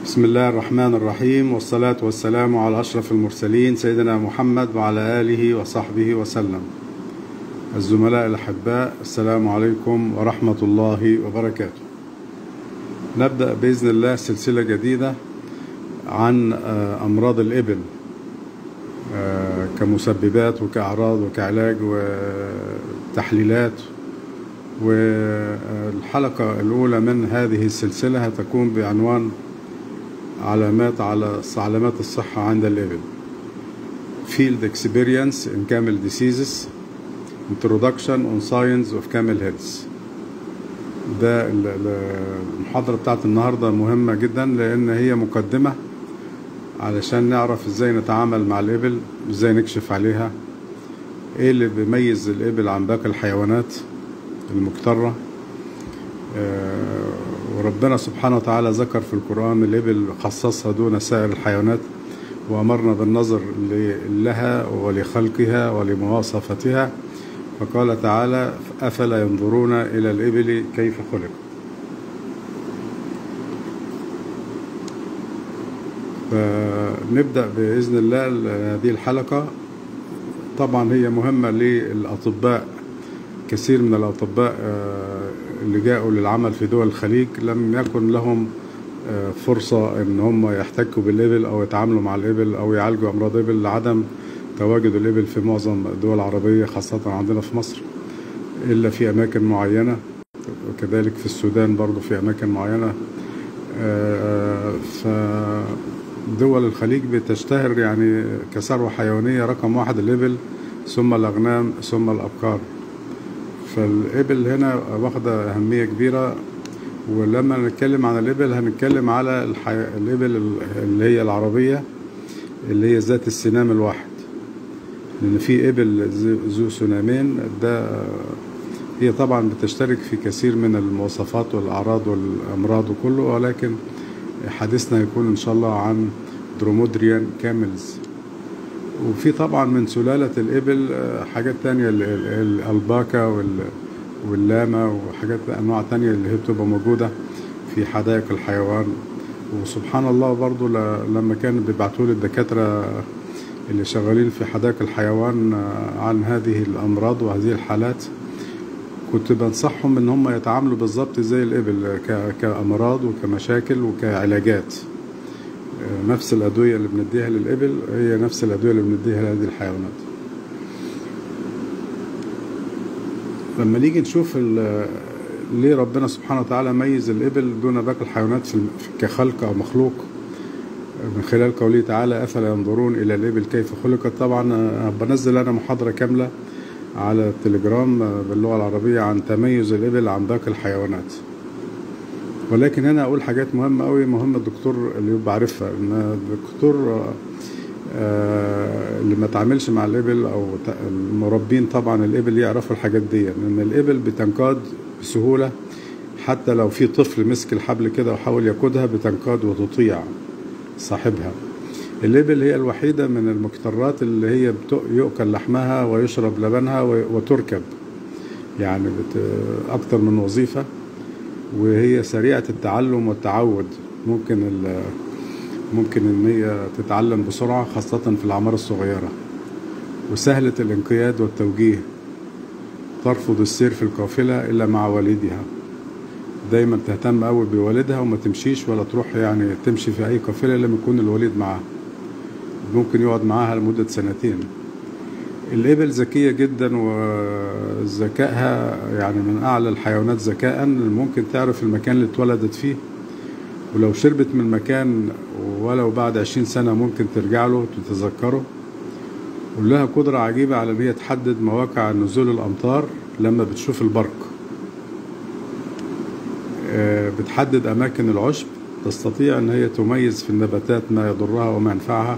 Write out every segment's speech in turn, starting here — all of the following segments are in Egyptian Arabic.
بسم الله الرحمن الرحيم والصلاة والسلام على أشرف المرسلين سيدنا محمد وعلى آله وصحبه وسلم الزملاء الأحباء السلام عليكم ورحمة الله وبركاته نبدأ بإذن الله سلسلة جديدة عن أمراض الإبل كمسببات وكأعراض وكعلاج وتحليلات والحلقة الأولى من هذه السلسلة هتكون بعنوان علامات على علامات الصحة عند الإبل Field Experience in Camel Diseases Introduction on Science of Camel Health ده المحاضرة بتاعت النهاردة مهمة جدا لأن هي مقدمة علشان نعرف ازاي نتعامل مع الإبل ازاي نكشف عليها ايه اللي بيميز الإبل عن باقي الحيوانات المكترة وربنا سبحانه وتعالى ذكر في القرآن الإبل خصصها دون سائر الحيوانات وأمرنا بالنظر لها ولخلقها ولمواصفتها فقال تعالى أفلا ينظرون إلى الإبل كيف خلق فنبدأ بإذن الله هذه الحلقة طبعا هي مهمة للأطباء كثير من الأطباء اللي جاءوا للعمل في دول الخليج لم يكن لهم فرصة ان هم يحتكوا بالإبل او يتعاملوا مع الإبل او يعالجوا امراض إبل لعدم تواجد الإبل في معظم الدول العربية خاصة عندنا في مصر إلا في أماكن معينة وكذلك في السودان برضو في أماكن معينة فدول الخليج بتشتهر يعني كثروة حيوانية رقم واحد الإبل ثم الأغنام ثم الأبقار فالإبل هنا واخدة أهمية كبيرة ولما نتكلم عن الإبل هنتكلم على الحي... الإبل اللي هي العربية اللي هي ذات السنام الواحد لأن في إبل ذو سنامين ده هي طبعا بتشترك في كثير من المواصفات والأعراض والأمراض وكله ولكن حديثنا يكون إن شاء الله عن درومودريان كاملز وفي طبعا من سلالة الإبل حاجات تانية الألباكا واللاما وحاجات أنواع تانية اللي هي بتبقى موجودة في حدائق الحيوان وسبحان الله برضو لما كانوا بيبعتوا لي الدكاترة اللي شغالين في حدائق الحيوان عن هذه الأمراض وهذه الحالات كنت بنصحهم ان هم يتعاملوا بالظبط زي الإبل كأمراض وكمشاكل وكعلاجات نفس الأدوية اللي بنديها للإبل هي نفس الأدوية اللي بنديها لهذه الحيوانات لما نيجي نشوف ليه ربنا سبحانه وتعالى ميز الإبل دون باقي الحيوانات في كخلق أو مخلوق من خلال قوله تعالى أفلا ينظرون إلى الإبل كيف خلقت طبعا بنزل أنا محاضرة كاملة على التليجرام باللغة العربية عن تميز الإبل عن باقي الحيوانات ولكن هنا اقول حاجات مهمه قوي مهم الدكتور اللي يبقى عارفها ان الدكتور اللي ما تعاملش مع الابل او المربين طبعا الابل يعرفوا الحاجات دي لان الابل بتنقاد بسهوله حتى لو في طفل مسك الحبل كده وحاول يقودها بتنقاد وتطيع صاحبها الابل هي الوحيده من المكترات اللي هي يؤكل لحمها ويشرب لبنها وتركب يعني اكتر من وظيفه وهي سريعة التعلم والتعود ممكن ممكن ان هي تتعلم بسرعة خاصة في الأعمار الصغيرة وسهلة الانقياد والتوجيه ترفض السير في القافلة إلا مع والدها دايما تهتم قوي بوالدها وما تمشيش ولا تروح يعني تمشي في أي قافلة لما يكون الوالد معاها ممكن يقعد معاها لمدة سنتين الإبل ذكية جدا وذكائها يعني من أعلى الحيوانات ذكاء ممكن تعرف المكان اللي اتولدت فيه ولو شربت من مكان ولو بعد عشرين سنة ممكن ترجع له تتذكره ولها قدرة عجيبة على أن هي تحدد مواقع نزول الأمطار لما بتشوف البرق بتحدد أماكن العشب تستطيع أن هي تميز في النباتات ما يضرها وما ينفعها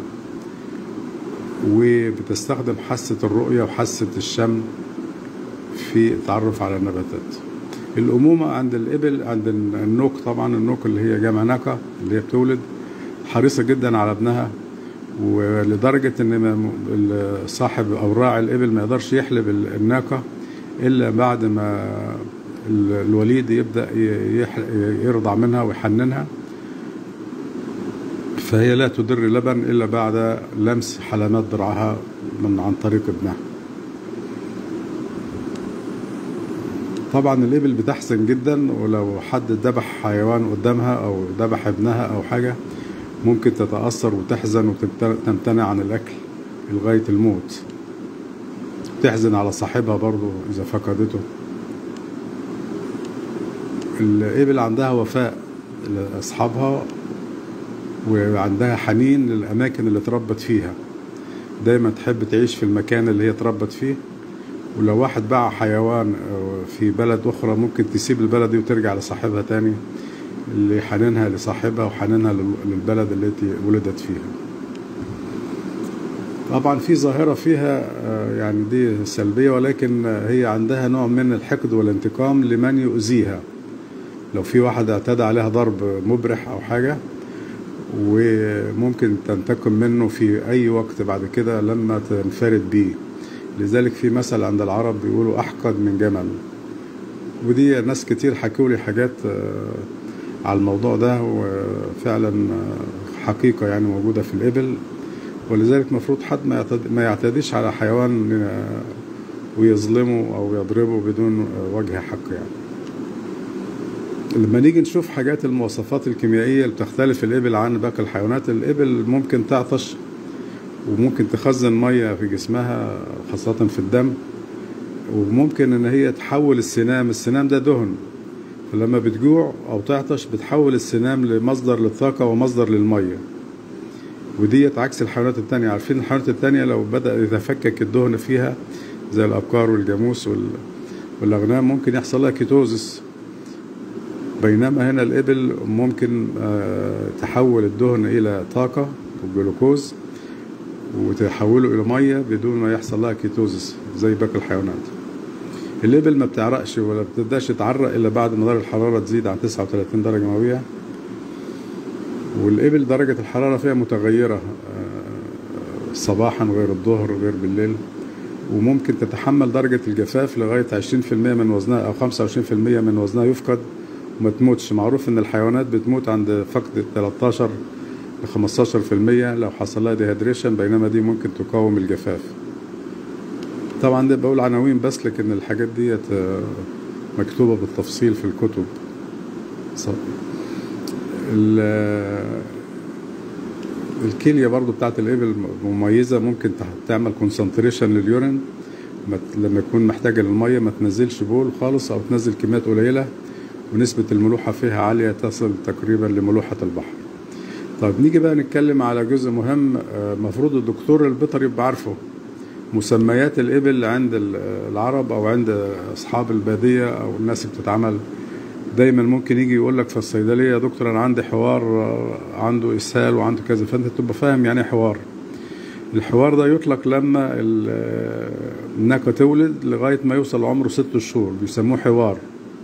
وبتستخدم حاسة الرؤية وحاسة الشم في التعرف على النباتات الأمومة عند الإبل عند النوك طبعا النوك اللي هي جمع ناقة اللي هي بتولد حريصة جدا على ابنها ولدرجة ان صاحب او راعي الإبل ما يقدرش يحلب الناقة إلا بعد ما الوليد يبدأ يرضع منها ويحننها فهي لا تدر لبن إلا بعد لمس حلمات ضرعها من عن طريق ابنها طبعا الإبل بتحزن جدا ولو حد ذبح حيوان قدامها أو ذبح ابنها أو حاجة ممكن تتأثر وتحزن وتمتنع عن الأكل لغاية الموت تحزن على صاحبها برضو إذا فقدته الإبل عندها وفاء لأصحابها وعندها حنين للأماكن اللي اتربت فيها دايما تحب تعيش في المكان اللي هي اتربت فيه ولو واحد باع حيوان في بلد أخرى ممكن تسيب البلد دي وترجع لصاحبها تاني اللي حنينها لصاحبها وحنينها للبلد التي ولدت فيها طبعا في ظاهرة فيها يعني دي سلبية ولكن هي عندها نوع من الحقد والانتقام لمن يؤذيها لو في واحد اعتدى عليها ضرب مبرح أو حاجة وممكن تنتقم منه في أي وقت بعد كده لما تنفرد بيه لذلك في مثل عند العرب بيقولوا أحقد من جمل ودي ناس كتير حكوا لي حاجات على الموضوع ده وفعلا حقيقة يعني موجودة في الإبل ولذلك المفروض حد ما يعتديش على حيوان ويظلمه أو يضربه بدون وجه حق يعني لما نيجي نشوف حاجات المواصفات الكيميائية اللي بتختلف الإبل عن باقي الحيوانات الإبل ممكن تعطش وممكن تخزن مية في جسمها خاصة في الدم وممكن إن هي تحول السنام السنام ده دهن فلما بتجوع أو تعطش بتحول السنام لمصدر للطاقة ومصدر للمية وديت عكس الحيوانات التانية عارفين الحيوانات التانية لو بدأ يتفكك الدهن فيها زي الأبقار والجاموس والأغنام ممكن يحصل لها كيتوزس بينما هنا الإبل ممكن تحول الدهن إلى طاقة وجلوكوز وتحوله إلى مية بدون ما يحصل لها كيتوزس زي باقي الحيوانات الإبل ما بتعرقش ولا بتبداش تتعرق إلا بعد ما درجة الحرارة تزيد عن 39 درجة مئوية والإبل درجة الحرارة فيها متغيرة صباحا غير الظهر غير بالليل وممكن تتحمل درجة الجفاف لغاية 20% من وزنها أو 25% من وزنها يفقد وما تموتش معروف إن الحيوانات بتموت عند فقد 13 ل 15% لو حصل لها ديهيدريشن بينما دي ممكن تقاوم الجفاف طبعا ده بقول عناوين بس لكن الحاجات ديت مكتوبة بالتفصيل في الكتب الكلية برضو بتاعت الإبل مميزة ممكن تعمل كونسنتريشن لليورين لما يكون محتاجة للمية ما تنزلش بول خالص أو تنزل كميات قليلة ونسبة الملوحة فيها عالية تصل تقريبا لملوحة البحر طيب نيجي بقى نتكلم على جزء مهم مفروض الدكتور البيطري يبقى عارفه مسميات الإبل عند العرب أو عند أصحاب البادية أو الناس اللي بتتعامل دايما ممكن يجي يقول لك في الصيدلية يا دكتور أنا عندي حوار عنده إسهال وعنده كذا فأنت تبقى فاهم يعني حوار الحوار ده يطلق لما الناقة تولد لغاية ما يوصل عمره ست شهور بيسموه حوار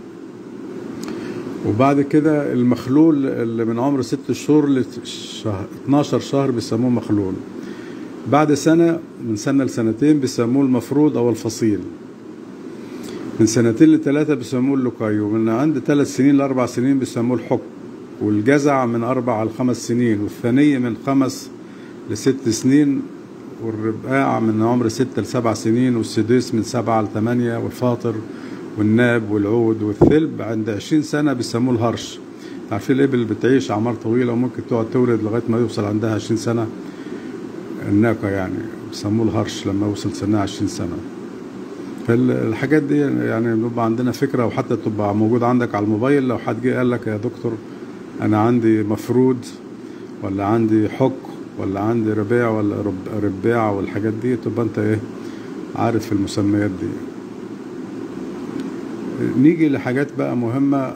وبعد كده المخلول اللي من عمر ست شهور ل 12 شهر بيسموه مخلول بعد سنة من سنة لسنتين بيسموه المفروض أو الفصيل من سنتين لثلاثة بيسموه اللقاي ومن عند ثلاث سنين لأربع سنين بيسموه الحكم والجزع من أربع لخمس سنين والثنية من خمس لست سنين والرباع من عمر ستة لسبع سنين والسديس من سبعة لثمانية والفاطر والناب والعود والثلب عند عشرين سنة بيسموه الهرش عارفين الإبل بتعيش أعمار طويلة وممكن تقعد تولد لغاية ما يوصل عندها عشرين سنة الناقة يعني بيسموه الهرش لما يوصل سنها عشرين سنة فالحاجات دي يعني بيبقى عندنا فكرة وحتى تبقى موجود عندك على الموبايل لو حد جه قال لك يا دكتور أنا عندي مفروض ولا عندي حك ولا عندي ربيع ولا رب رباع والحاجات دي تبقى أنت إيه عارف المسميات دي نيجي لحاجات بقى مهمة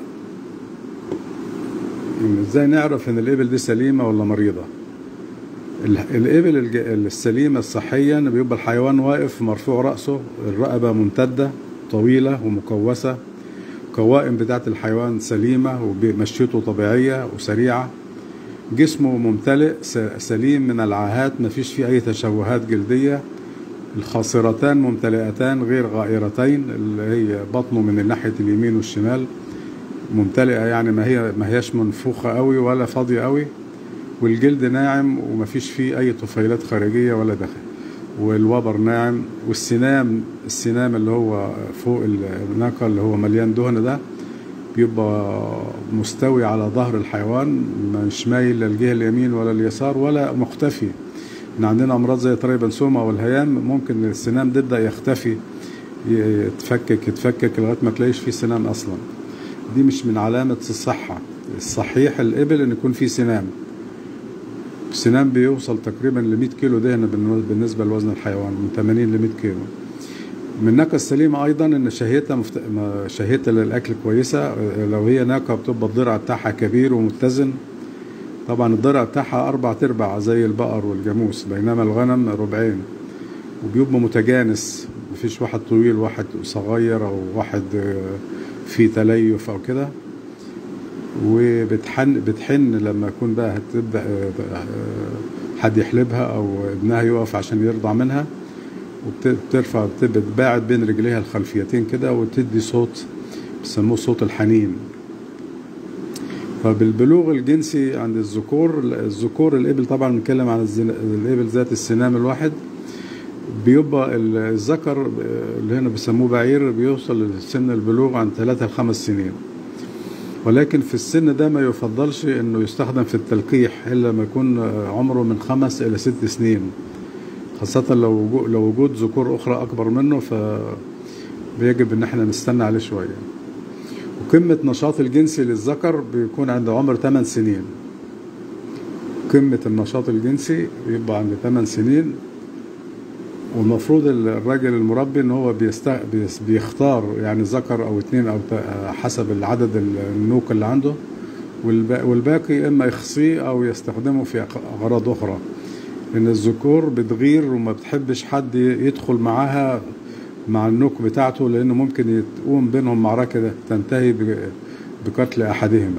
ازاي نعرف ان الابل دي سليمة ولا مريضة الابل السليمة صحيا بيبقى الحيوان واقف مرفوع رأسه الرقبة ممتدة طويلة ومكوسة القوائم بتاعت الحيوان سليمة ومشيته طبيعية وسريعة جسمه ممتلئ سليم من العاهات مفيش فيه أي تشوهات جلدية الخاصرتان ممتلئتان غير غائرتين اللي هي بطنه من الناحية اليمين والشمال ممتلئة يعني ما هي ما هياش منفوخة قوي ولا فاضية قوي والجلد ناعم ومفيش فيه أي طفيلات خارجية ولا داخل والوبر ناعم والسنام السنام اللي هو فوق الناقة اللي هو مليان دهن ده بيبقى مستوي على ظهر الحيوان مش مايل للجهة اليمين ولا اليسار ولا مختفي إن عندنا أمراض زي طريق بنسومة والهيام ممكن السنام تبدأ يختفي يتفكك يتفكك لغاية ما تلاقيش فيه سنام أصلا دي مش من علامة الصحة الصحيح الإبل إن يكون فيه سنام السنام بيوصل تقريبا ل 100 كيلو دهن بالنسبة لوزن الحيوان من 80 ل 100 كيلو من الناقة السليمة أيضا إن شهيتها مفت... شهيتها للأكل كويسة لو هي ناقة بتبقى الضرع بتاعها كبير ومتزن طبعا الضرع بتاعها أربع تربع زي البقر والجاموس بينما الغنم ربعين وبيبقى متجانس مفيش واحد طويل واحد صغير أو واحد فيه تليف أو كده وبتحن بتحن لما يكون بقى هتبدا حد يحلبها او ابنها يقف عشان يرضع منها وبترفع بتباعد بين رجليها الخلفيتين كده وتدي صوت بيسموه صوت الحنين فبالبلوغ الجنسي عند الذكور الذكور الابل طبعا بنتكلم عن الابل ذات السنام الواحد بيبقى الذكر اللي هنا بيسموه بعير بيوصل لسن البلوغ عن ثلاثة لخمس سنين ولكن في السن ده ما يفضلش انه يستخدم في التلقيح الا لما يكون عمره من خمس الى ست سنين خاصة لو لو وجود ذكور اخرى اكبر منه ف بيجب ان احنا نستنى عليه شوية وقمة نشاط الجنسي للذكر بيكون عند عمر 8 سنين قمة النشاط الجنسي بيبقى عند 8 سنين والمفروض الراجل المربي ان هو بيست... بيختار يعني ذكر او اتنين او حسب العدد النوك اللي عنده والباقي اما يخصيه او يستخدمه في اغراض اخرى لان الذكور بتغير وما بتحبش حد يدخل معاها مع النوك بتاعته لانه ممكن تقوم بينهم معركه تنتهي بقتل احدهما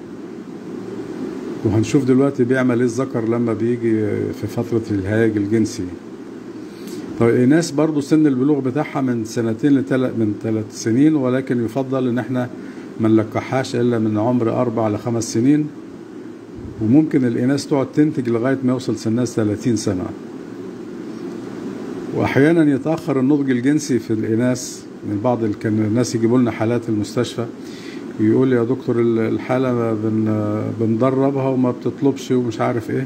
وهنشوف دلوقتي بيعمل ايه الذكر لما بيجي في فتره الهياج الجنسي طيب الناس برضو سن البلوغ بتاعها من سنتين لتل... من ثلاث سنين ولكن يفضل ان احنا ما نلقحهاش الا من عمر اربع لخمس سنين وممكن الاناث تقعد تنتج لغايه ما يوصل سنها 30 سنه واحيانا يتاخر النضج الجنسي في الاناث من بعض كان الناس يجيبوا لنا حالات المستشفى يقول يا دكتور الحاله بن... بندربها وما بتطلبش ومش عارف ايه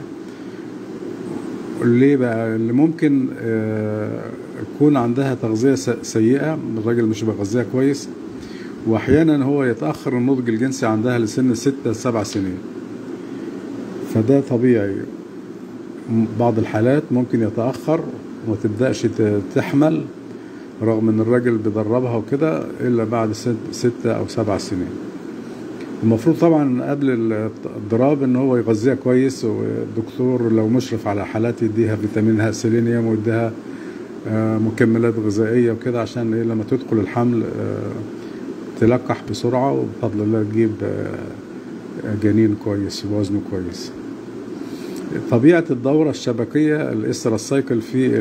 ليه بقى اللي ممكن يكون عندها تغذية سيئة الراجل مش بيغذيها كويس واحيانا هو يتأخر النضج الجنسي عندها لسن ستة سبع سنين فده طبيعي بعض الحالات ممكن يتأخر وما تبدأش تحمل رغم ان الراجل بيدربها وكده الا بعد ستة او سبع سنين المفروض طبعا قبل الضراب ان هو يغذيها كويس والدكتور لو مشرف على حالات يديها فيتامين سيلينيوم ويديها مكملات غذائيه وكده عشان ايه لما تدخل الحمل تلقح بسرعه وبفضل الله تجيب جنين كويس وزنه كويس طبيعه الدوره الشبكيه الاسترا سايكل في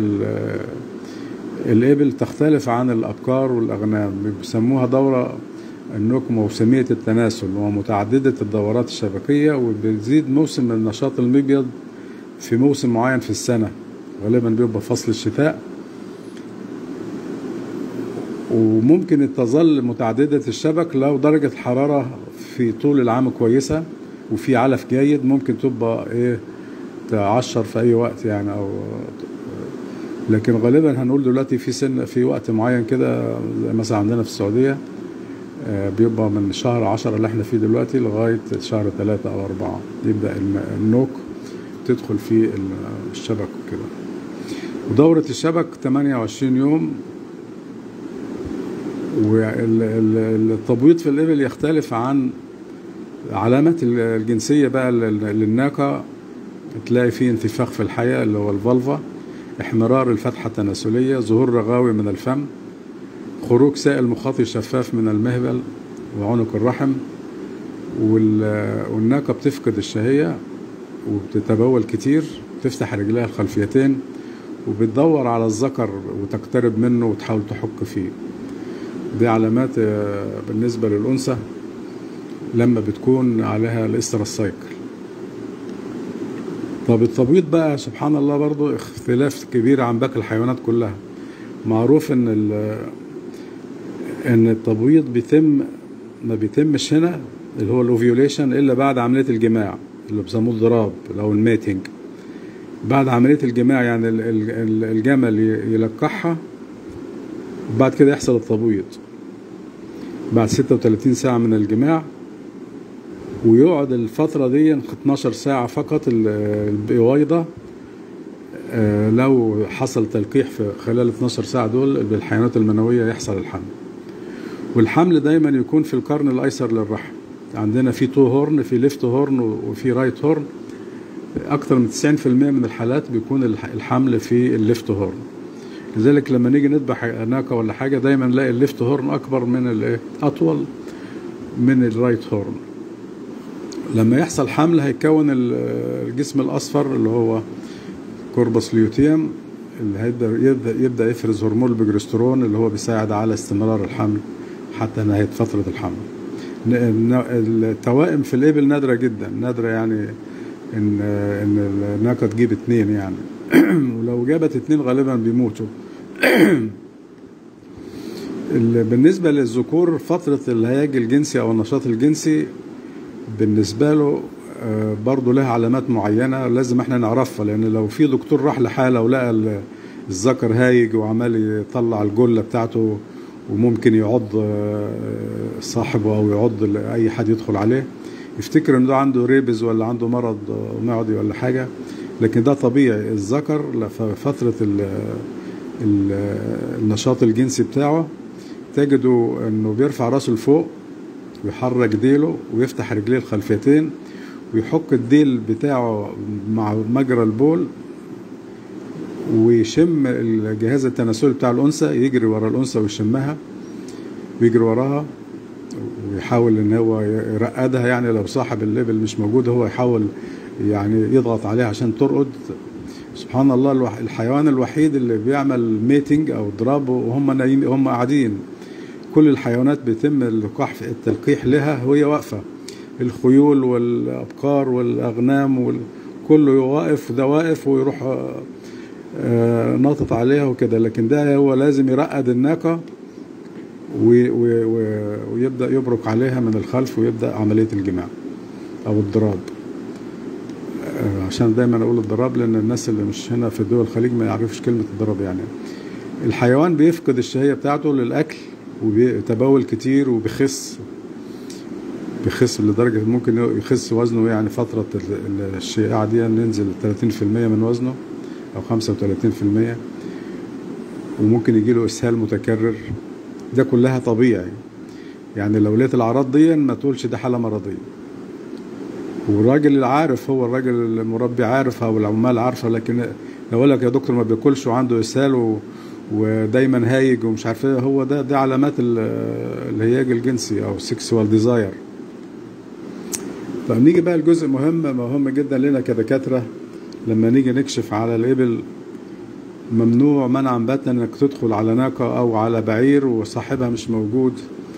الابل تختلف عن الابقار والاغنام بيسموها دوره النوك موسمية التناسل ومتعددة الدورات الشبكية وبتزيد موسم النشاط المبيض في موسم معين في السنة غالبا بيبقى فصل الشتاء وممكن تظل متعددة الشبك لو درجة الحرارة في طول العام كويسة وفي علف جيد ممكن تبقى ايه تعشر في اي وقت يعني او لكن غالبا هنقول دلوقتي في سن في وقت معين كده زي مثلا عندنا في السعوديه بيبقى من شهر عشرة اللي احنا فيه دلوقتي لغاية شهر ثلاثة أو أربعة يبدأ النوك تدخل في الشبك وكده ودورة الشبك 28 يوم والتبويض في الإبل يختلف عن علامات الجنسية بقى للناقة تلاقي فيه انتفاخ في الحياة اللي هو الفالفا احمرار الفتحة التناسلية ظهور رغاوي من الفم خروج سائل مخاطي شفاف من المهبل وعنق الرحم والناقة بتفقد الشهية وبتتبول كتير بتفتح رجليها الخلفيتين وبتدور على الذكر وتقترب منه وتحاول تحك فيه دي علامات بالنسبة للأنثى لما بتكون عليها الاسترا سايكل طب التبويض بقى سبحان الله برضو اختلاف كبير عن باقي الحيوانات كلها معروف ان ال- ان التبويض بيتم ما بيتمش هنا اللي هو الاوفيوليشن الا بعد عمليه الجماع اللي بيسموه الضراب او الميتنج بعد عمليه الجماع يعني ال- ال- ال- الجمل ي- يلقحها بعد كده يحصل التبويض بعد 36 ساعه من الجماع ويقعد الفترة دي 12 ساعة فقط ال- البويضة آه، لو حصل تلقيح في خلال 12 ساعة دول بالحيوانات المنوية يحصل الحمل والحمل دايما يكون في القرن الأيسر للرحم عندنا في تو هورن في ليفت هورن وفي رايت هورن أكثر من 90% من الحالات بيكون الح- الحمل في الليفت هورن لذلك لما نيجي نذبح ناقة ولا حاجة دايما نلاقي الليفت هورن أكبر من الإيه؟ أطول من الرايت هورن لما يحصل حمل هيكون ال- الجسم الاصفر اللي هو كوربس ليوتيوم اللي هيبدا يبدا يبدا يفرز هرمون البروجسترون اللي هو بيساعد على استمرار الحمل حتى نهايه فتره الحمل ن- ن- التوائم في الابل نادره جدا نادره يعني ان ان الناقه تجيب اتنين يعني ولو جابت اتنين غالبا بيموتوا ال- بالنسبه للذكور فتره الهياج الجنسي او النشاط الجنسي بالنسبة له آه، برضه لها علامات معينة لازم احنا نعرفها لأن لو في دكتور راح لحالة ولقى ال- الذكر هايج وعمال يطلع الجلة بتاعته وممكن يعض آه، صاحبه أو يعض ال- أي حد يدخل عليه يفتكر إن ده عنده ريبز ولا عنده مرض آه، معدي ولا حاجة لكن ده طبيعي الذكر ل- في فترة ال- ال- النشاط الجنسي بتاعه تجدوا انه بيرفع راسه لفوق ويحرك ديله ويفتح رجليه الخلفيتين ويحك الديل بتاعه مع مجرى البول ويشم الجهاز التناسلي بتاع الأنثى يجري ورا الأنثى ويشمها ويجري وراها ويحاول ان هو يرقدها يعني لو صاحب الليبل مش موجود هو يحاول يعني يضغط عليها عشان ترقد سبحان الله الوح- الحيوان الوحيد اللي بيعمل ميتنج او ضراب وهم نايم هم قاعدين كل الحيوانات بيتم اللقاح في التلقيح لها وهي واقفه الخيول والابقار والاغنام وال- كله واقف ده واقف ويروح آه، آه، ناطط عليها وكده لكن ده هو لازم يرقد الناقه و- و- و- ويبدا يبرك عليها من الخلف ويبدا عمليه الجماع او الضراب آه، عشان دايما اقول الضراب لان الناس اللي مش هنا في دول الخليج ما يعرفش كلمه الضرب يعني الحيوان بيفقد الشهيه بتاعته للاكل وبيتبول كتير وبيخس بيخس لدرجه ممكن يخس وزنه يعني فتره ال- ال- الشياعه دي ينزل 30% من وزنه او 35% وممكن يجيله اسهال متكرر ده كلها طبيعي يعني لو لقيت الاعراض دي ما تقولش ده حاله مرضيه والراجل اللي عارف هو الراجل المربي عارف او العمال عارفه لكن لو قال لك يا دكتور ما بياكلش وعنده اسهال و... ودايما هايج ومش عارف ايه هو ده ده علامات ال- الهياج الجنسي او سيكسوال ديزاير طب نيجي بقى لجزء مهم مهم جدا لنا كدكاتره لما نيجي نكشف على الابل ممنوع منعا باتا انك تدخل على ناقه او على بعير وصاحبها مش موجود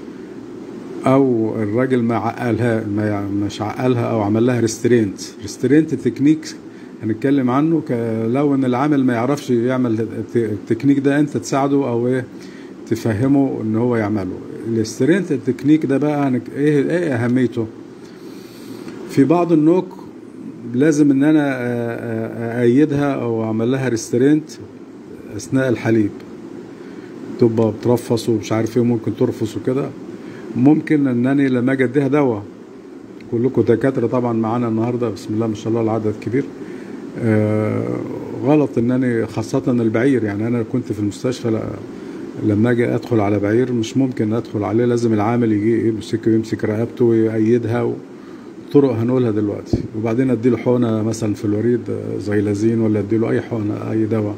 او الراجل ما عقلها ما يع- مش عقلها او عمل لها ريسترينت ريسترينت تكنيك هنتكلم عنه ك- لو ان العامل ما يعرفش يعمل الت- التكنيك ده انت تساعده او ايه تفهمه ان هو يعمله الريسترينت التكنيك ده بقى هنك- ايه ايه اهميته في بعض النوك لازم ان انا أ- أ- ايدها او اعمل لها ريسترينت اثناء الحليب تبقى بترفص ومش عارف ايه ممكن ترفص وكده ممكن انني لما اجي اديها دواء كلكم دكاتره طبعا معانا النهارده بسم الله ما شاء الله العدد كبير آه غلط انني خاصه البعير يعني انا كنت في المستشفى لا لما اجي ادخل على بعير مش ممكن ادخل عليه لازم العامل يجي يمسك ويمسك رقبته ويأيدها و... طرق هنقولها دلوقتي وبعدين اديله حقنه مثلا في الوريد آه، زيلازين ولا اديله اي حقنه اي دواء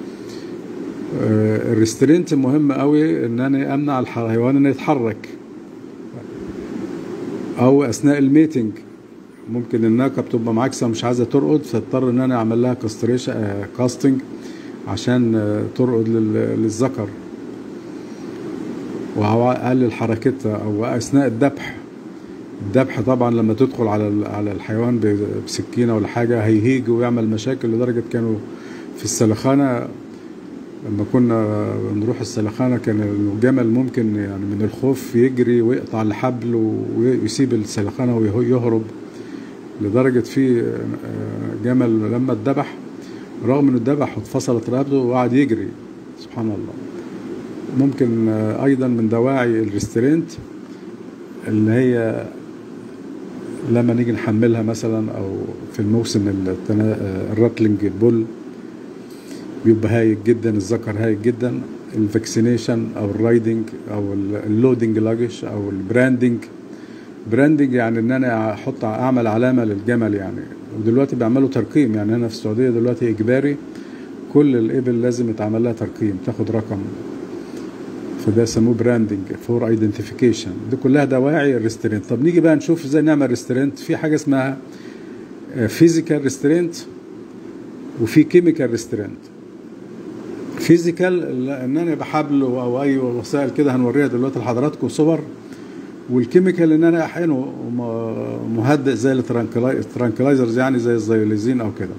آه، الريسترينت مهم قوي ان انا امنع الحيوان انه يتحرك او اثناء الميتنج ممكن الناقه بتبقى معاكسه مش عايزه ترقد فاضطر ان انا اعمل لها كاستريشن كاستنج عشان آه، ترقد لل- للذكر واقلل حركتها او اثناء الذبح الذبح طبعا لما تدخل على ال- على الحيوان ب- بسكينه ولا حاجه هيهيج ويعمل مشاكل لدرجه كانوا في السلخانه لما كنا نروح السلخانه كان الجمل ممكن يعني من الخوف يجري ويقطع الحبل ويسيب السلخانه ويهرب لدرجه في آه، جمل لما اتذبح رغم انه اتذبح واتفصلت رقبته وقعد يجري سبحان الله ممكن آه، ايضا من دواعي الريسترينت اللي هي لما نيجي نحملها مثلا او في الموسم التنا... الراتلنج البول بيبقى هايج جدا الذكر هايج جدا الفاكسينيشن او الرايدنج او اللودنج لاجش او البراندنج براندنج يعني ان انا احط اعمل علامه للجمل يعني ودلوقتي بيعملوا ترقيم يعني هنا في السعوديه دلوقتي اجباري كل الابل لازم يتعمل لها ترقيم تاخد رقم فده يسموه براندنج فور ايدنتيفيكيشن دي كلها دواعي الريسترينت طب نيجي بقى نشوف ازاي نعمل ريسترينت في حاجه اسمها فيزيكال ريسترينت وفي كيميكال ريسترينت فيزيكال ان انا بحبل او اي وسائل كده هنوريها دلوقتي لحضراتكم صور والكيميكال ان انا احقنه م- مهدئ زي الترانكلايزرز يعني زي الزيوليزين او كده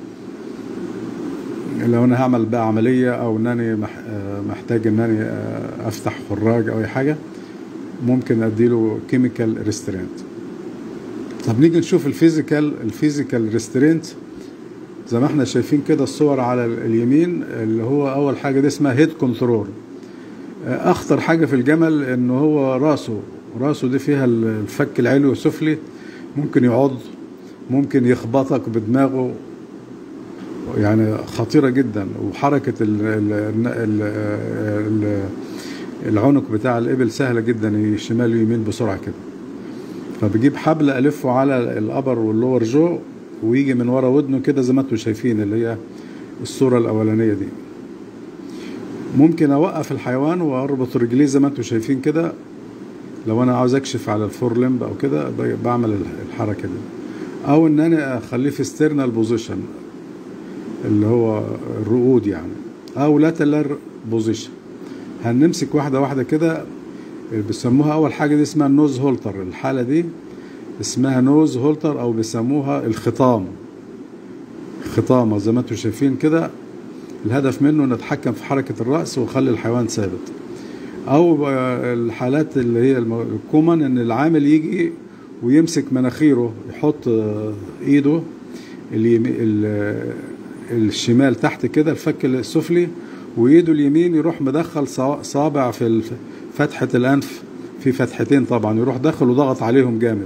لو انا هعمل بقى عمليه او ان انا مح- آه، محتاج ان انا آه، افتح خراج او اي حاجه ممكن اديله كيميكال ريسترينت طب نيجي نشوف الفيزيكال الفيزيكال ريسترينت زي ما احنا شايفين كده الصور على اليمين اللي هو اول حاجه دي اسمها هيد كنترول اخطر حاجه في الجمل ان هو راسه راسه دي فيها الفك العلوي والسفلي ممكن يعض ممكن يخبطك بدماغه يعني خطيرة جدا وحركة ال ال ال ال العنق بتاع الإبل سهلة جدا شمال ويمين بسرعة كده فبجيب حبل ألفه على الأبر واللور جو ويجي من ورا ودنه كده زي ما انتم شايفين اللي هي الصورة الأولانية دي ممكن أوقف الحيوان وأربط رجليه زي ما انتم شايفين كده لو أنا عاوز أكشف على الفور لمب أو كده بعمل الحركة دي أو إن أنا أخليه في ستيرنال بوزيشن اللي هو الرقود يعني او لاتلر بوزيشن هنمسك واحده واحده كده بيسموها اول حاجه دي اسمها النوز هولتر الحاله دي اسمها نوز هولتر او بيسموها الخطام خطامه زي ما انتم شايفين كده الهدف منه نتحكم في حركه الراس ونخلي الحيوان ثابت او الحالات اللي هي الكومن ان العامل يجي ويمسك مناخيره يحط ايده اليمين الشمال تحت كده الفك السفلي وايده اليمين يروح مدخل صابع في فتحة الانف في فتحتين طبعا يروح داخل وضغط عليهم جامد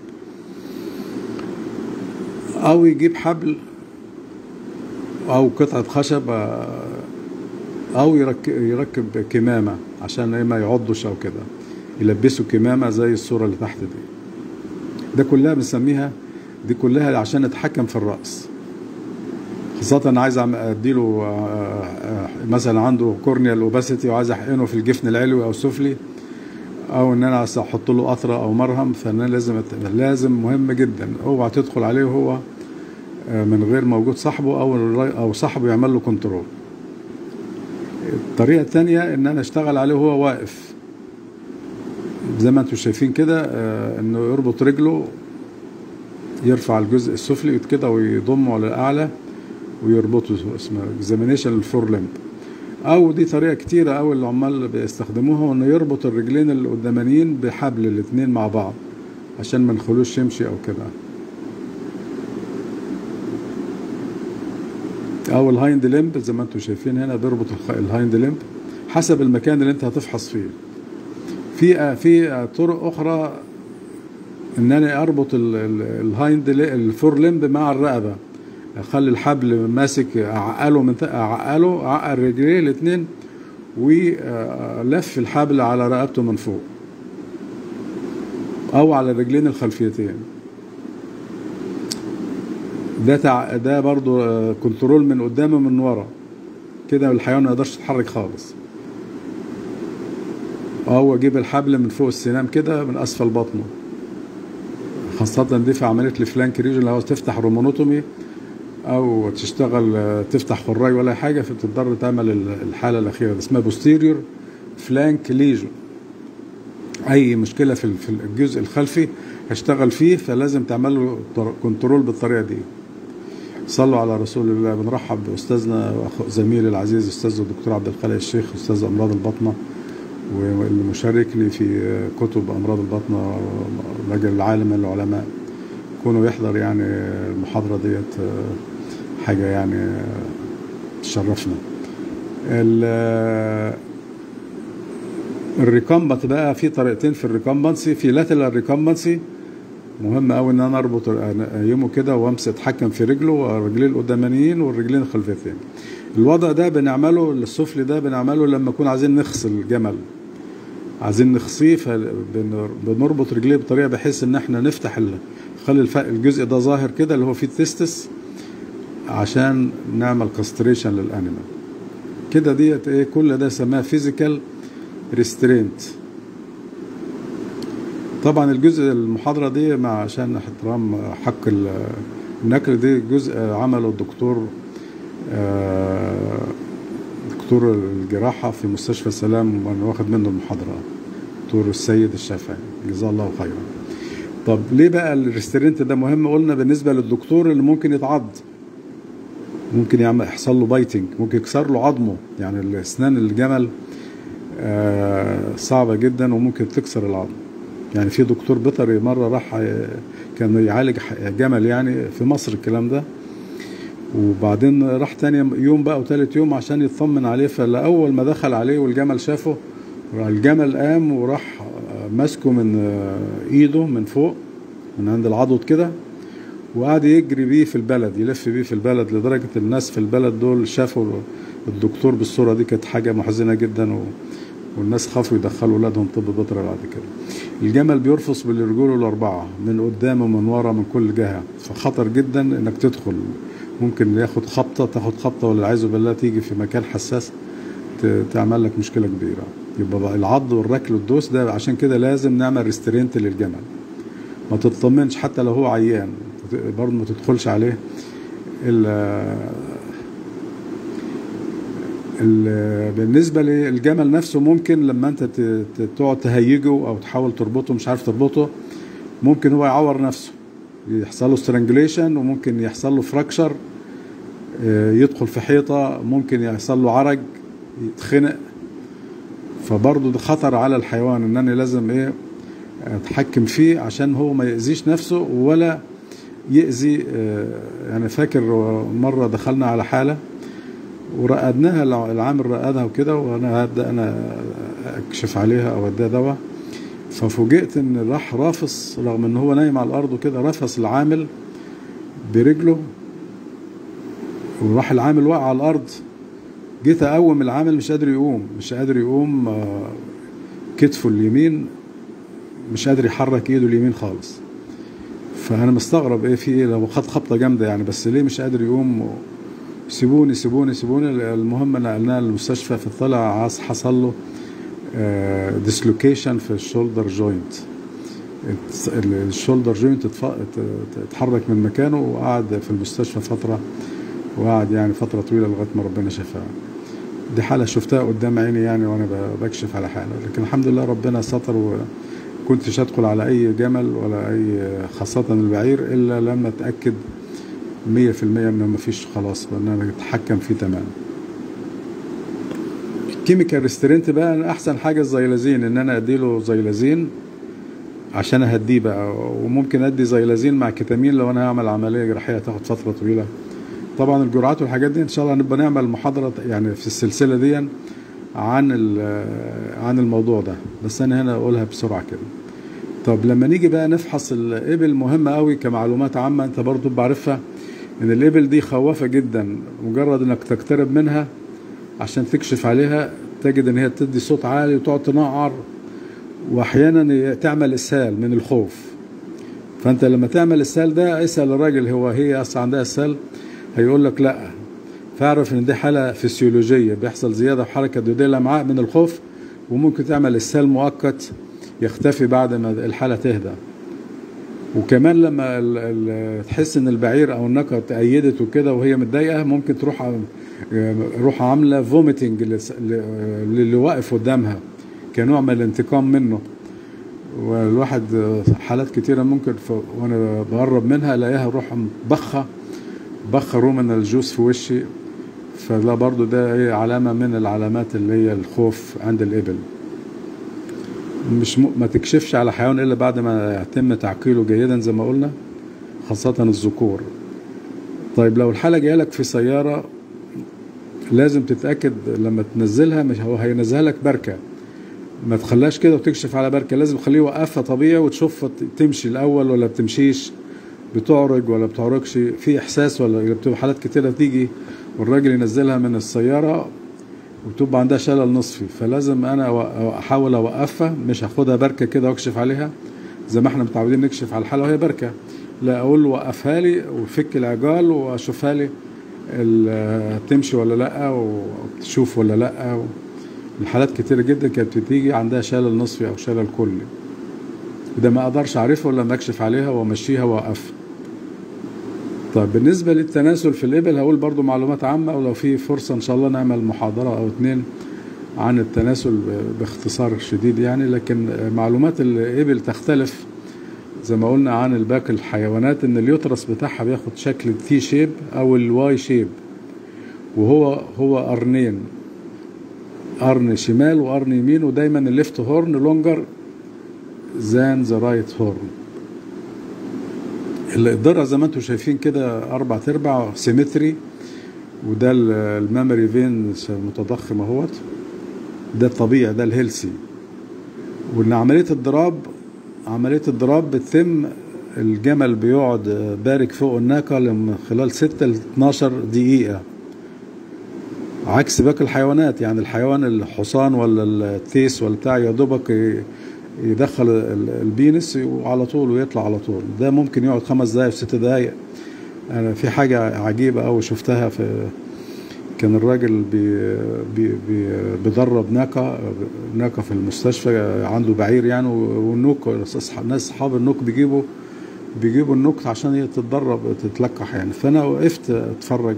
او يجيب حبل او قطعة خشب او يركب كمامة عشان ما يعضش او كده يلبسوا كمامة زي الصورة اللي تحت دي ده كلها بنسميها دي كلها عشان نتحكم في الرأس خاصة أنا عايز أديله مثلا عنده كورنيال اوباسيتي وعايز أحقنه في الجفن العلوي أو السفلي أو إن أنا أحط له قطرة أو مرهم فأنا لازم لازم مهم جدا اوعى تدخل عليه وهو من غير موجود صاحبه أو أو صاحبه يعمل له كنترول. الطريقة الثانية إن أنا أشتغل عليه وهو واقف. زي ما أنتم شايفين كده إنه يربط رجله يرفع الجزء السفلي كده ويضمه على الأعلى ويربطوا اسمها اكزامينيشن الفور لمب او دي طريقه كتيره قوي العمال بيستخدموها انه يربط الرجلين القدامانيين بحبل الاثنين مع بعض عشان ما نخلوش يمشي او كده او الهايند لمب زي ما انتم شايفين هنا بيربط الهايند لمب حسب المكان اللي انت هتفحص فيه في في طرق اخرى ان انا اربط الهايند الفور لمب مع الرقبه اخلي الحبل ماسك اعقله من اعقله اعقل رجليه الاثنين ولف الحبل على رقبته من فوق او على الرجلين الخلفيتين ده تع... ده برضو كنترول من قدام ومن ورا كده الحيوان ما يقدرش يتحرك خالص او اجيب الحبل من فوق السنام كده من اسفل بطنه خاصة دي في عملية الفلانك ريجن لو تفتح رومونوتومي او تشتغل تفتح خراج ولا حاجه فبتضطر تعمل الحاله الاخيره دي اسمها بوستيريور فلانك ليجن اي مشكله في الجزء الخلفي هشتغل فيه فلازم تعمل له طر- كنترول بالطريقه دي صلوا على رسول الله بنرحب باستاذنا واخو زميلي العزيز استاذ الدكتور عبد الخالق الشيخ استاذ امراض البطنه واللي مشاركني في كتب امراض البطنه راجل العالم من العلماء كونه يحضر يعني المحاضره ديت حاجه يعني تشرفنا ال- الريكمبت بقى في طريقتين في الريكمبنسي في لاترال ريكمبنسي مهم قوي ان انا اربط يمه كده وامسك اتحكم في رجله والرجلين القدامانيين والرجلين الخلفيتين الوضع ده بنعمله السفلي ده بنعمله لما نكون عايزين نغسل الجمل عايزين نخصيه فبنربط رجليه بطريقه بحيث ان احنا نفتح ال- نخلي الف- الجزء ده ظاهر كده اللي هو فيه التستس عشان نعمل كاستريشن للانيمال كده ديت ايه كل ده سماه فيزيكال ريسترينت طبعا الجزء المحاضرة دي مع عشان احترام حق ال- النقل دي جزء عمله الدكتور آه، دكتور الجراحة في مستشفى سلام وانا واخد منه المحاضرة دكتور السيد الشافعي جزاه الله خيرا طب ليه بقى الريسترينت ده مهم قلنا بالنسبة للدكتور اللي ممكن يتعض ممكن يعمل يحصل له بايتنج ممكن يكسر له عظمه يعني الاسنان الجمل آه، صعبة جدا وممكن تكسر العظم يعني في دكتور بيطري مرة راح آه، كان يعالج ح- جمل يعني في مصر الكلام ده وبعدين راح تاني يوم بقى وتالت يوم عشان يطمن عليه فأول ما دخل عليه والجمل شافه راح الجمل قام وراح آه، ماسكه من آه، ايده من فوق من عند العضد كده وقعد يجري بيه في البلد يلف بيه في البلد لدرجة الناس في البلد دول شافوا الدكتور بالصورة دي كانت حاجة محزنة جدا و... والناس خافوا يدخلوا ولادهم طب بيطري بعد كده الجمل بيرفص بالرجول الأربعة من قدام ومن ورا من كل جهة فخطر جدا إنك تدخل ممكن ياخد خبطة تاخد خبطة ولا عايزه بالله تيجي في مكان حساس ت- تعمل لك مشكلة كبيرة يبقى بقى العض والركل والدوس ده عشان كده لازم نعمل ريسترينت للجمل ما تطمنش حتى لو هو عيان برضه ما تدخلش عليه الا ال- بالنسبة للجمل نفسه ممكن لما انت ت- ت- تقعد تهيجه او تحاول تربطه مش عارف تربطه ممكن هو يعور نفسه يحصل له سترانجليشن وممكن يحصل له فراكشر يدخل في حيطة ممكن يحصل له عرج يتخنق فبرضه ده خطر على الحيوان ان انا لازم ايه اتحكم فيه عشان هو ما يأذيش نفسه ولا يأذي آه، يعني فاكر مرة دخلنا على حالة ورقدناها الع- العامل رقدها وكده وانا هبدا انا اكشف عليها او اديها دواء ففوجئت ان راح رافص رغم ان هو نايم على الارض وكده رفص العامل برجله وراح العامل وقع على الارض جيت اقوم العامل مش قادر يقوم مش قادر يقوم آه، كتفه اليمين مش قادر يحرك ايده اليمين خالص فانا مستغرب ايه في ايه لو خد خبطه جامده يعني بس ليه مش قادر يقوم و... سيبوني سيبوني سيبوني المهم نقلناه للمستشفى فطلع عص- حصل له ديسلوكيشن في الشولدر جوينت الشولدر جوينت اتحرك من مكانه وقعد في المستشفى فتره وقعد يعني فتره طويله لغايه ما ربنا شفاه دي حاله شفتها قدام عيني يعني وانا ب- بكشف على حاله لكن الحمد لله ربنا ستر وكنتش ادخل على اي جمل ولا اي خاصه البعير الا لما اتاكد مية في المية انه مفيش خلاص وان انا اتحكم فيه تمام الكيميكال ريسترينت بقى أنا احسن حاجه الزيلازين ان انا اديله زيلازين عشان اهديه بقى وممكن ادي زيلازين مع كتامين لو انا هعمل عمليه جراحيه تاخد فتره طويله طبعا الجرعات والحاجات دي ان شاء الله هنبقى نعمل محاضره يعني في السلسله دي عن ال- عن الموضوع ده بس انا هنا اقولها بسرعه كده طب لما نيجي بقى نفحص الابل مهمه قوي كمعلومات عامه انت برضو بعرفها ان الابل دي خوافه جدا مجرد انك تقترب منها عشان تكشف عليها تجد ان هي تدي صوت عالي وتقعد تنعر واحيانا تعمل اسهال من الخوف فانت لما تعمل اسهال ده اسال الراجل هو هي اصلا عندها اسهال هيقول لك لا فاعرف ان دي حاله فسيولوجيه بيحصل زياده في حركه دوديه الامعاء من الخوف وممكن تعمل اسهال مؤقت يختفي بعد ما الحاله تهدى وكمان لما ال- ال- تحس ان البعير او الناقه تأيدت وكده وهي متضايقه ممكن تروح ع- روح عامله فوميتنج للي واقف قدامها كنوع من الانتقام منه والواحد حالات كتيرة ممكن ف... وانا بقرب منها الاقيها روح بخة بخة رومن الجوس في وشي فده برضو ده ايه علامة من العلامات اللي هي الخوف عند الإبل مش م... ما تكشفش على حيوان إلا بعد ما يتم تعقيله جيدا زي ما قلنا خاصة الذكور طيب لو الحالة جاية لك في سيارة لازم تتأكد لما تنزلها مش هو هينزلها لك بركة ما تخليهاش كده وتكشف على بركة لازم تخليه يوقفها طبيعي وتشوفها تمشي الأول ولا بتمشيش بتعرج ولا بتعرجش في إحساس ولا بتبقى حالات كتيرة تيجي والراجل ينزلها من السيارة وتبقى عندها شلل نصفي فلازم أنا أحاول أوقفها مش هاخدها بركة كده وأكشف عليها زي ما احنا متعودين نكشف على الحالة وهي بركة لا أقول له وقفها لي وفك العجال وأشوفها لي تمشي ولا لا وتشوف ولا لا الحالات كتيرة جدا كانت بتيجي عندها شلل نصفي او شلل كلي ده ما اقدرش اعرفه الا لما اكشف عليها وامشيها واوقفها طيب بالنسبة للتناسل في الإبل هقول برضو معلومات عامة ولو في فرصة إن شاء الله نعمل محاضرة أو اتنين عن التناسل باختصار شديد يعني لكن معلومات الإبل تختلف زي ما قلنا عن الباقي الحيوانات ان اليوترس بتاعها بياخد شكل تي شيب او الواي شيب وهو هو قرنين قرن شمال وقرن يمين ودايما الليفت هورن لونجر زان ذا رايت هورن الضرع زي ما انتم شايفين كده اربع تربع سيمتري وده المامري فين متضخم اهوت ده الطبيعي ده الهيلسي وان عمليه الضراب عملية الضراب بتتم الجمل بيقعد بارك فوق الناقة من خلال 6 ل 12 دقيقة عكس باقي الحيوانات يعني الحيوان الحصان ولا التيس ولا بتاع يا دوبك يدخل البينس وعلى طول ويطلع على طول ده ممكن يقعد خمس دقايق ست دقايق أنا في حاجة عجيبة أوي شفتها في كان الراجل بي بي بي بيدرب ناقة ناقة في المستشفى عنده بعير يعني والنوك ناس أصحاب النوك بيجيبوا بيجيبوا النوك عشان تتدرب تتلقح يعني فأنا وقفت أتفرج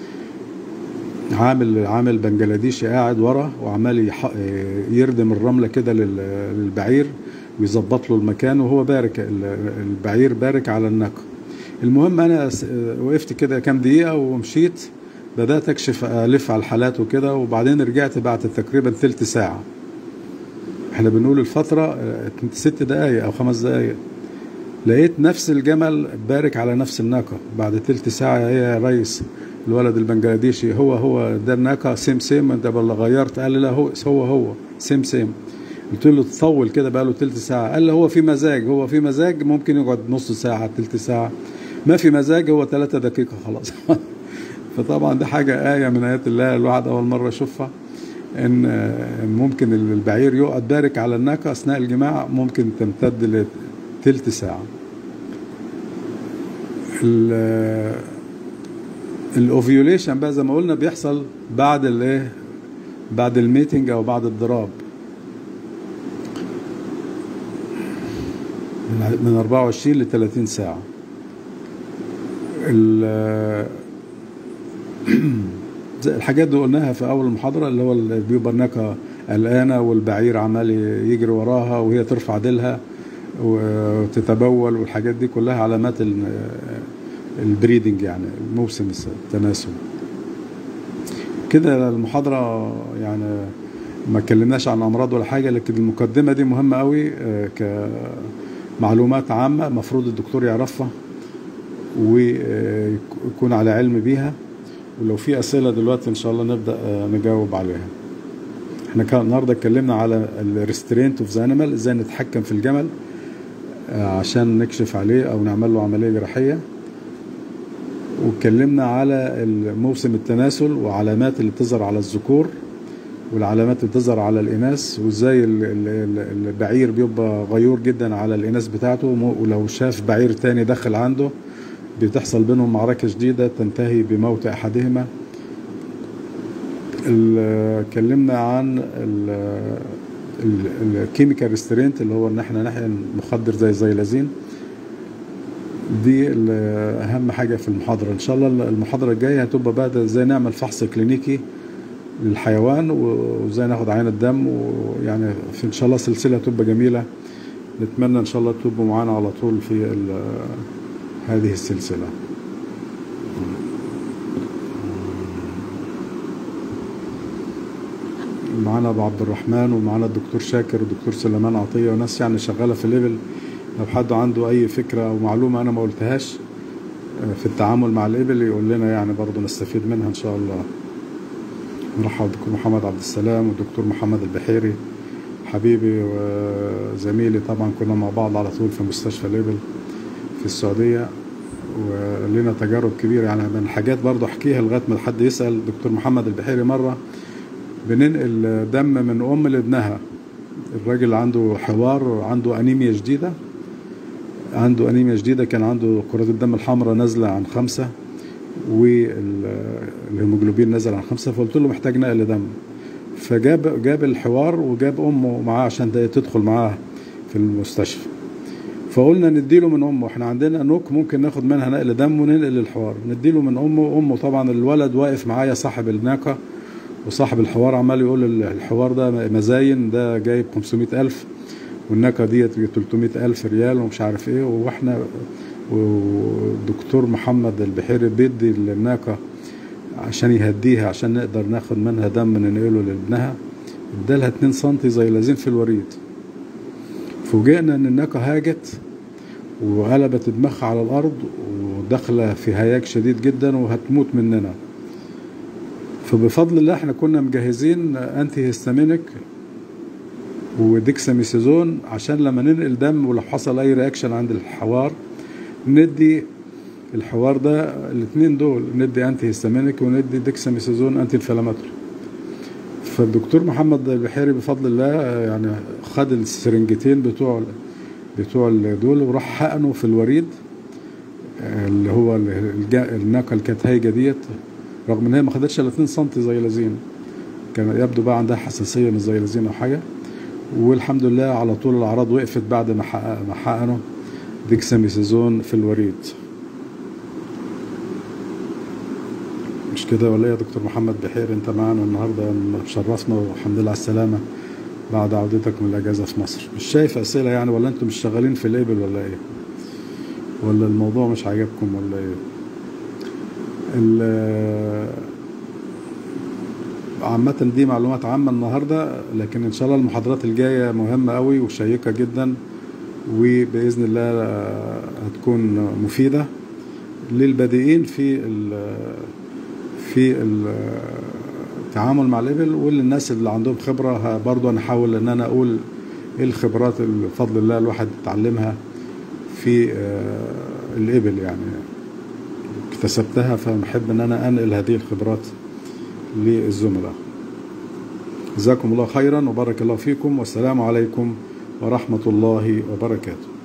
عامل عامل بنجلاديشي قاعد ورا وعمال يردم الرملة كده للبعير ويظبط له المكان وهو بارك البعير بارك على الناقة المهم أنا وقفت كده كام دقيقة ومشيت بدأت أكشف ألف على الحالات وكده وبعدين رجعت بعد تقريبا ثلث ساعة احنا بنقول الفترة ست دقايق أو خمس دقايق لقيت نفس الجمل بارك على نفس الناقة بعد ثلث ساعة يا ريس الولد البنجلاديشي هو هو ده الناقة سيم سيم انت ولا غيرت قال لي لا هو هو هو سيم سيم قلت له تطول كده بقى له ثلث ساعة قال لي هو في مزاج هو في مزاج ممكن يقعد نص ساعة ثلث ساعة ما في مزاج هو ثلاثة دقيقة خلاص فطبعا دي حاجة آية من آيات الله الواحد أول مرة يشوفها إن ممكن البعير يقعد بارك على الناقة أثناء الجماع ممكن تمتد لثلث ساعة الاوفيوليشن بقى زي ما قلنا بيحصل بعد الايه بعد الميتنج او بعد الضراب من 24 ل 30 ساعة الحاجات دي قلناها في اول المحاضرة اللي هو بيبقى الناقة قلقانة والبعير عمال يجري وراها وهي ترفع ديلها وتتبول والحاجات دي كلها علامات البريدنج يعني موسم التناسل كده المحاضرة يعني ما اتكلمناش عن امراض ولا حاجة لكن المقدمة دي مهمة قوي كمعلومات عامة مفروض الدكتور يعرفها ويكون على علم بيها ولو في اسئلة دلوقتي ان شاء الله نبدأ نجاوب عليها احنا كان النهارده اتكلمنا على الريسترينت اوف ذا انيمال ازاي نتحكم في الجمل عشان نكشف عليه او نعمل له عمليه جراحيه واتكلمنا على موسم التناسل وعلامات اللي بتظهر على الذكور والعلامات اللي بتظهر على الاناث وازاي البعير بيبقى غيور جدا على الاناث بتاعته ولو شاف بعير تاني دخل عنده بتحصل بينهم معركه شديده تنتهي بموت احدهما اتكلمنا عن الكيميكال ريسترينت اللي هو ان احنا نحقن مخدر زي الزيلازين دي اهم حاجه في المحاضره ان شاء الله المحاضره الجايه هتبقى بقى ازاي نعمل فحص كلينيكي للحيوان وازاي ناخد عينه دم ويعني في ان شاء الله سلسله هتبقى جميله نتمنى ان شاء الله تبقوا معانا على طول في ال- هذه السلسله معانا ابو عبد الرحمن ومعانا الدكتور شاكر والدكتور سليمان عطيه وناس يعني شغاله في الليفل لو حد عنده اي فكره او معلومه انا ما قلتهاش آه، في التعامل مع الابل يقول لنا يعني برضه نستفيد منها ان شاء الله نرحب بالدكتور محمد عبد السلام والدكتور محمد البحيري حبيبي وزميلي طبعا كنا مع بعض على طول في مستشفى ليبل في السعودية ولنا تجارب كبيرة يعني من الحاجات برضه احكيها لغاية ما حد يسأل دكتور محمد البحيري مرة بننقل دم من أم لابنها الراجل عنده حوار عنده أنيميا شديدة عنده أنيميا شديدة كان عنده كرات الدم الحمراء نازلة عن خمسة والهيموجلوبين نزل عن خمسة فقلت له محتاج نقل دم فجاب جاب الحوار وجاب امه معاه عشان ده تدخل معاه في المستشفى فقلنا نديله من امه احنا عندنا نوك ممكن ناخد منها نقل دم وننقل الحوار نديله من امه امه طبعا الولد واقف معايا صاحب الناقه وصاحب الحوار عمال يقول الحوار ده مزاين ده جايب 500 ألف والناقة ديت ب 300 ألف ريال ومش عارف ايه واحنا والدكتور محمد البحيري بيدي الناقة عشان يهديها عشان نقدر ناخد منها دم ننقله لابنها ادالها 2 سنتي زي لازين في الوريد فوجئنا ان الناقة هاجت وقلبت دماغها على الارض وداخله في هياج شديد جدا وهتموت مننا فبفضل الله احنا كنا مجهزين انتي هيستامينيك وديكساميثازون عشان لما ننقل دم ولو حصل اي رياكشن عند الحوار ندي الحوار ده الاثنين دول ندي انتي هيستامينيك وندي ديكساميثازون انتي انفلاماتوري فالدكتور محمد البحيري بفضل الله يعني خد السرنجتين بتوع بتوع دول وراح حقنه في الوريد اللي هو الناقه اللي كانت هايجه ديت رغم ان هي ما خدتش الا 2 سم زي لازين كان يبدو بقى عندها حساسيه من زي لازين او حاجه والحمد لله على طول الاعراض وقفت بعد ما حقق ما حقنوا ديكساميثازون في الوريد مش كده ولا ايه يا دكتور محمد بحير انت معانا النهارده مشرفنا والحمد لله على السلامه بعد عودتك من الاجازه في مصر مش شايف اسئله يعني ولا انتم مش شغالين في الابل ولا ايه ولا الموضوع مش عاجبكم ولا ايه عامة دي معلومات عامة النهاردة لكن إن شاء الله المحاضرات الجاية مهمة قوي وشيقة جدا وبإذن الله هتكون مفيدة للبادئين في ال في التعامل مع الإبل وللناس اللي عندهم خبرة برضو أنا أحاول إن أنا أقول إيه الخبرات اللي بفضل الله الواحد يتعلمها في الإبل يعني اكتسبتها فبحب ان انا انقل هذه الخبرات للزملاء جزاكم الله خيرا وبارك الله فيكم والسلام عليكم ورحمه الله وبركاته